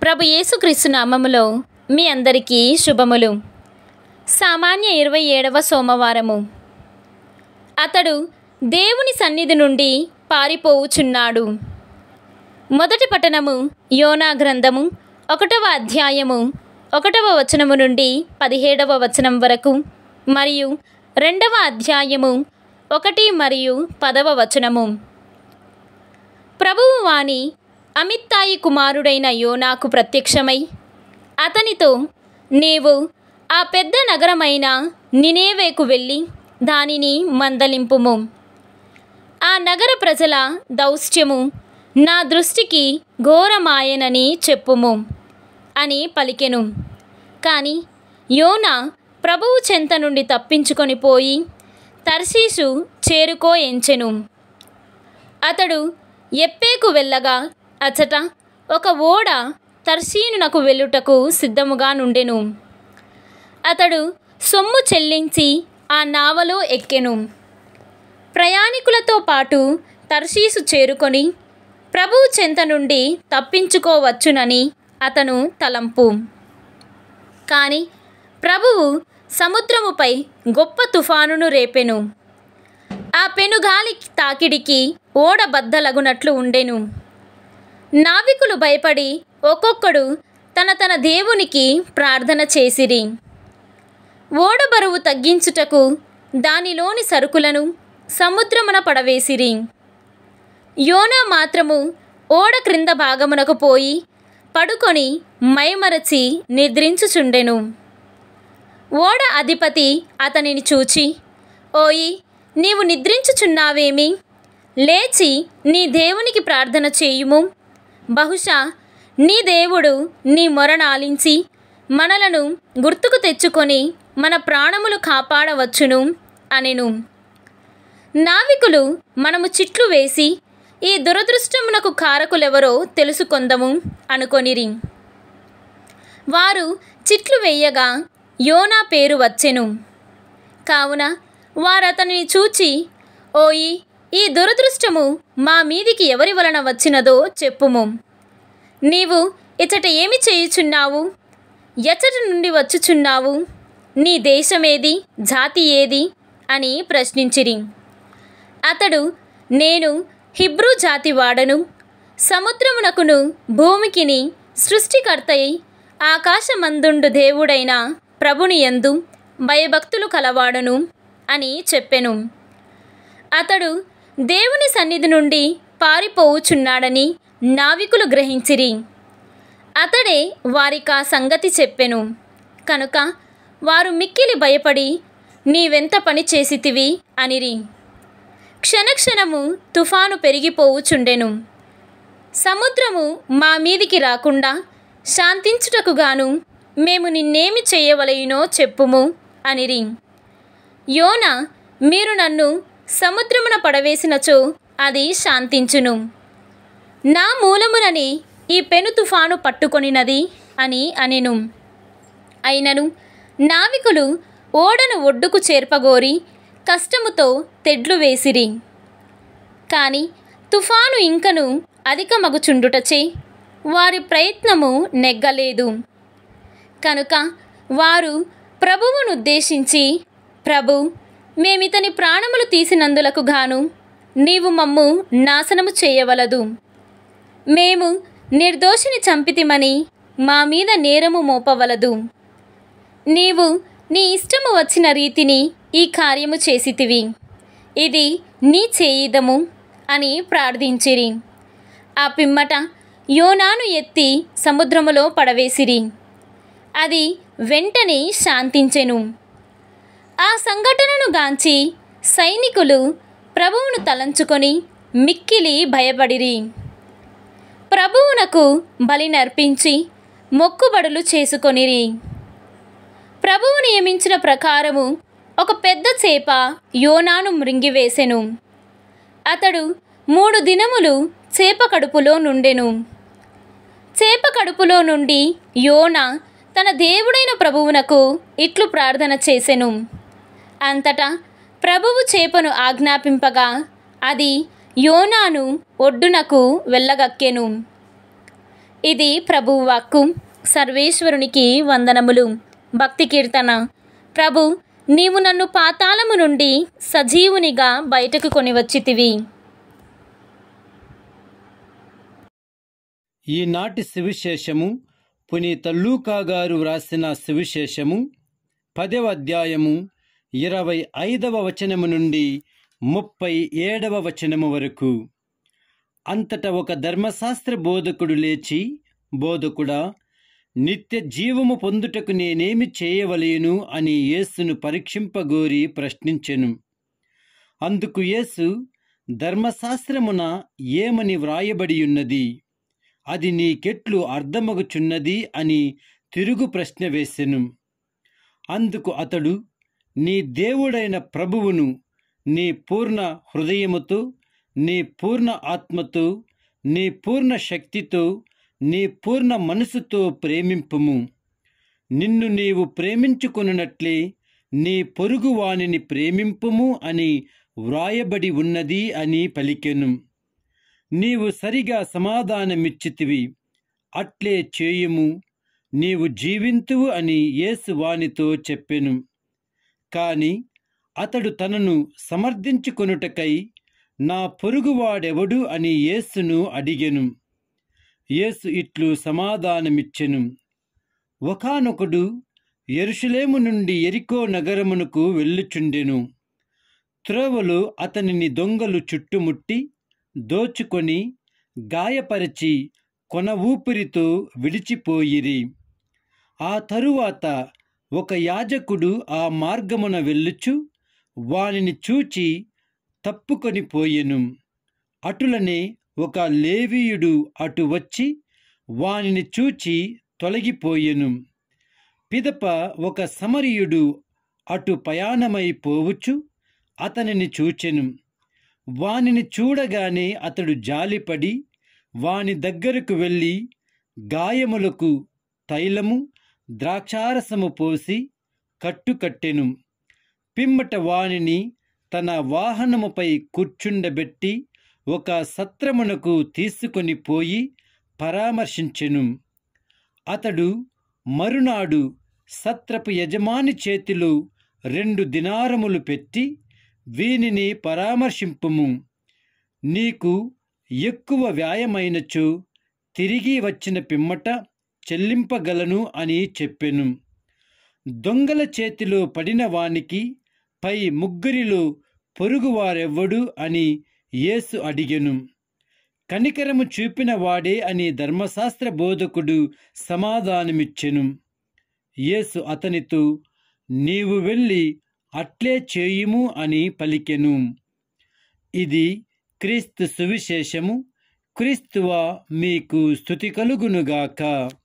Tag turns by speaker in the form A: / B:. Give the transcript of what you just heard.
A: ప్రభు యేసుక్రీస్తు నామములో మీ అందరికీ శుభములు సామాన్య ఇరవై ఏడవ సోమవారము అతడు దేవుని సన్నిధి నుండి పారిపోవుచున్నాడు మొదటి పట్టణము యోనా గ్రంథము ఒకటవ అధ్యాయము ఒకటవ వచనము నుండి పదిహేడవ వచనం వరకు మరియు రెండవ అధ్యాయము ఒకటి మరియు పదవ వచనము ప్రభువు వాణి అమిత్తాయి కుమారుడైన యోనాకు ప్రత్యక్షమై అతనితో నీవు ఆ పెద్ద నగరమైన నినేవేకు వెళ్ళి దానిని మందలింపుము ఆ నగర ప్రజల దౌష్ట్యము నా దృష్టికి ఘోరమాయనని చెప్పుము అని పలికెను కానీ యోన ప్రభువు చెంత నుండి తప్పించుకొని పోయి తర్షీషు చేరుకో ఎంచెను అతడు ఎప్పేకు వెళ్ళగా అచట ఒక ఓడ తర్షీనునకు వెళ్ళుటకు సిద్ధముగా నుండెను అతడు సొమ్ము చెల్లించి ఆ నావలో ఎక్కెను ప్రయాణికులతో పాటు తర్షీసు చేరుకొని ప్రభువు చెంత నుండి తప్పించుకోవచ్చునని అతను తలంపు కానీ ప్రభువు సముద్రముపై గొప్ప తుఫానును రేపెను ఆ పెనుగాలి తాకిడికి ఓడ బద్దలగునట్లు ఉండెను నావికులు భయపడి ఒక్కొక్కడు తన తన దేవునికి ప్రార్థన చేసిరి ఓడ బరువు తగ్గించుటకు దానిలోని సరుకులను సముద్రమున పడవేసిరి యోనా మాత్రము ఓడ క్రింద భాగమునకు పోయి పడుకొని మైమరచి నిద్రించుచుండెను ఓడ అధిపతి అతనిని చూచి ఓయి నీవు నిద్రించుచున్నావేమి లేచి నీ దేవునికి ప్రార్థన చేయుము బహుశా నీ దేవుడు నీ మొరనాలించి మనలను గుర్తుకు తెచ్చుకొని మన ప్రాణములు కాపాడవచ్చును అనెను నావికులు మనము చిట్లు వేసి ఈ దురదృష్టమునకు కారకులెవరో తెలుసుకొందము అనుకొనిరి వారు చిట్లు వేయగా యోనా పేరు వచ్చెను కావున వారతనిని చూచి ఓయి ఈ దురదృష్టము మా మీదికి ఎవరి వలన వచ్చినదో చెప్పుము నీవు ఇచట ఏమి చేయుచున్నావు ఎచ్చటి నుండి వచ్చుచున్నావు నీ దేశమేది జాతి ఏది అని ప్రశ్నించిరి అతడు నేను హిబ్రూ జాతి వాడను సముద్రమునకును భూమికిని సృష్టికర్తయి ఆకాశమందుండు దేవుడైన ప్రభుని యందు భయభక్తులు కలవాడను అని చెప్పెను అతడు దేవుని సన్నిధి నుండి పారిపోవుచున్నాడని నావికులు గ్రహించిరి అతడే వారికా సంగతి చెప్పెను కనుక వారు మిక్కిలి భయపడి నీవెంత పని చేసితివి అనిరి క్షణక్షణము తుఫాను పెరిగిపోవుచుండెను సముద్రము మా మీదికి రాకుండా శాంతించుటకు గాను మేము నిన్నేమి చేయవలయునో చెప్పుము అనిరి యోన మీరు నన్ను సముద్రమున పడవేసినచో అది శాంతించును నా మూలమునని ఈ పెను తుఫాను పట్టుకొనినది అని అనెను అయినను నావికులు ఓడను ఒడ్డుకు చేర్పగోరి కష్టముతో తెడ్లు వేసిరి కాని తుఫాను ఇంకను అధికమగుచుండుటచే వారి ప్రయత్నము నెగ్గలేదు కనుక వారు ప్రభువును ఉద్దేశించి ప్రభు మేమితని ప్రాణములు తీసినందులకు గాను నీవు మమ్ము నాశనము చేయవలదు మేము నిర్దోషిని చంపితిమని మా మీద నేరము మోపవలదు నీవు నీ ఇష్టము వచ్చిన రీతిని ఈ కార్యము చేసితివి ఇది నీ చేయిదము అని ప్రార్థించిరి ఆ పిమ్మట యోనాను ఎత్తి సముద్రములో పడవేసిరి అది వెంటనే శాంతించెను ఆ సంఘటనను గాంచి సైనికులు ప్రభువును తలంచుకొని మిక్కిలి భయపడిరి ప్రభువునకు బలి నర్పించి మొక్కుబడులు చేసుకొనిరి ప్రభువు నియమించిన ప్రకారము ఒక పెద్ద చేప యోనాను మృంగివేసెను అతడు మూడు దినములు చేప కడుపులో నుండెను చేప కడుపులో నుండి యోన తన దేవుడైన ప్రభువునకు ఇట్లు ప్రార్థన చేసెను అంతటా ప్రభువు చేపను ఆజ్ఞాపింపగా అది యోనాను ఒడ్డునకు వెళ్ళగక్కెను ఇది ప్రభువు వాక్కు సర్వేశ్వరునికి వందనములు భక్తి కీర్తన ప్రభు నీవు నన్ను పాతాళము నుండి సజీవునిగా బయటకు కొనివచ్చితివి
B: ఈనాటి సువిశేషము పునీత లూకా గారు వ్రాసిన సువిశేషము పదవ అధ్యాయము ఇరవై ఐదవ వచనము నుండి ముప్పై ఏడవ వచనము వరకు అంతట ఒక ధర్మశాస్త్ర బోధకుడు లేచి బోధకుడా నిత్య జీవము పొందుటకు నేనేమి చేయవలేను అని యేసును పరీక్షింపగోరి ప్రశ్నించెను అందుకు యేసు ధర్మశాస్త్రమున ఏమని వ్రాయబడియున్నది అది నీకెట్లు అర్థమగుచున్నది అని తిరుగు ప్రశ్న వేసెను అందుకు అతడు నీ దేవుడైన ప్రభువును నీ పూర్ణ హృదయముతో నీ పూర్ణ ఆత్మతో నీ పూర్ణ శక్తితో నీ పూర్ణ మనసుతో ప్రేమింపుము నిన్ను నీవు ప్రేమించుకొనున్నట్లే నీ పొరుగు వానిని ప్రేమింపుము అని వ్రాయబడి ఉన్నది అని పలికెను నీవు సరిగా సమాధానమిచ్చితివి అట్లే చేయుము నీవు జీవింతువు అని యేసు వానితో చెప్పెను కాని అతడు తనను సమర్థించుకొనుటకై నా పొరుగువాడెవడు అని యేసును అడిగెను యేసు ఇట్లు సమాధానమిచ్చెను ఒకానొకడు ఎరుషులేము నుండి ఎరికో నగరమునకు వెళ్ళుచుండెను త్రోవలో అతనిని దొంగలు చుట్టుముట్టి దోచుకొని గాయపరచి కొన ఊపిరితో విడిచిపోయిరి ఆ తరువాత ఒక యాజకుడు ఆ మార్గమున వెళ్ళుచు వానిని చూచి తప్పుకొని పోయెను అటులనే ఒక లేవీయుడు అటు వచ్చి వానిని చూచి తొలగిపోయెను పిదప ఒక సమరియుడు అటు ప్రయాణమై పోవచ్చు అతనిని చూచెను వానిని చూడగానే అతడు జాలిపడి వాని దగ్గరకు వెళ్ళి గాయములకు తైలము ద్రాక్షారసము పోసి కట్టుకట్టెను పిమ్మట వానిని తన వాహనముపై కూర్చుండబెట్టి ఒక సత్రమునకు తీసుకొని పోయి పరామర్శించెను అతడు మరునాడు సత్రపు యజమాని చేతిలో రెండు దినారములు పెట్టి వీనిని పరామర్శింపుము నీకు ఎక్కువ వ్యాయమైనచో తిరిగి వచ్చిన పిమ్మట చెల్లింపగలను అని చెప్పెను దొంగల చేతిలో పడిన వానికి పై ముగ్గురిలో పొరుగువారెవ్వడు అని యేసు అడిగెను కనికరము చూపిన వాడే అని ధర్మశాస్త్ర బోధకుడు సమాధానమిచ్చెను యేసు అతనితో నీవు వెళ్ళి అట్లే చేయుము అని పలికెను ఇది క్రీస్తు సువిశేషము క్రీస్తువ మీకు స్థుతి కలుగునుగాక